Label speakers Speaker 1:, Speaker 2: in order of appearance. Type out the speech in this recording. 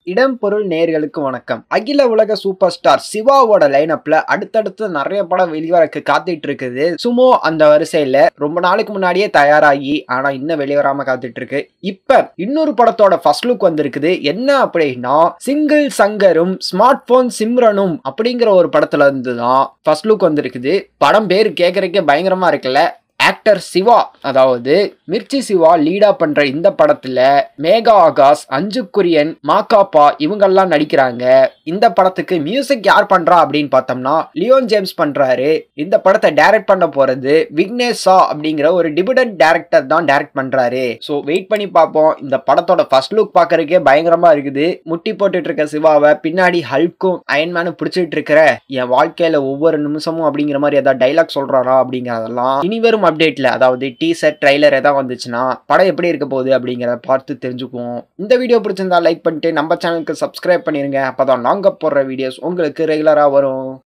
Speaker 1: இடம் பொருள் நேர்களுக்கு வணக்கம் அகில உலக சூப்பர் ஸ்டார் சிவாவோட லைனப்ல அடுத்தடுத்து நிறைய படம் வெளிவரக்கு காத்துட்டு இருக்குது சுமோ அந்த வரிசையில ரொம்ப நாளுக்கு முன்னாடியே தயாராகி ஆனா இன்னும் வெளிவராம காத்துட்டு இருக்கு இப்ப இன்னொரு படத்தோட ஃபர்ஸ்ட் லுக் வந்திருக்குது என்ன அப்படின்னா சிங்கிள் சங்கரும் ஸ்மார்ட் போன் சிம்ரனும் அப்படிங்கிற ஒரு படத்துல இருந்து தான் ஃபர்ஸ்ட் லுக் வந்திருக்குது படம் பேர் கேட்கறதுக்கே பயங்கரமா இருக்குல்ல ஆக்டர் சிவா அதாவது மிர்ச்சி சிவா லீடா பண்ற இந்த படத்துல மேகா ஆகாஷ் அஞ்சு குரியன் மாகாப்பா இவங்கெல்லாம் நடிக்கிறாங்க இந்த படத்துக்கு மியூசிக் யார் பண்றா அப்படின்னு பார்த்தோம்னா லியோன் ஜேம்ஸ் பண்றாரு இந்த படத்தை டைரக்ட் பண்ண போறது விக்னேஷ் சா அப்படிங்கிற ஒரு டிபிடன்ட் டைரக்டர் தான் டைரக்ட் பண்றாரு ஸோ வெயிட் பண்ணி பார்ப்போம் இந்த படத்தோட ஃபர்ஸ்ட் லுக் பார்க்கறதுக்கே பயங்கரமா இருக்குது முட்டி போட்டுட்டு இருக்க சிவாவை பின்னாடி ஹல்க்கும் அயன்மேனும் பிடிச்சிட்டு இருக்கிற என் வாழ்க்கையில ஒவ்வொரு நிமிஷமும் அப்படிங்கிற மாதிரி ஏதாவது டைலாக் சொல்றாரா அப்படிங்கறதெல்லாம் இனி வரும் அப்டேட்ல அதாவது டீசர் ட்ரைலர் ஏதாவது வந்துச்சுன்னா படம் எப்படி இருக்க போகுது அப்படிங்கிறத பார்த்து தெரிஞ்சுக்குவோம் இந்த வீடியோ பிடிச்சிருந்தா லைக் பண்ணிட்டு நம்ம சேனலுக்கு சப்ஸ்கிரைப் பண்ணிருங்க அப்பதான் நாங்க போடுற வீடியோஸ் உங்களுக்கு ரெகுலரா வரும்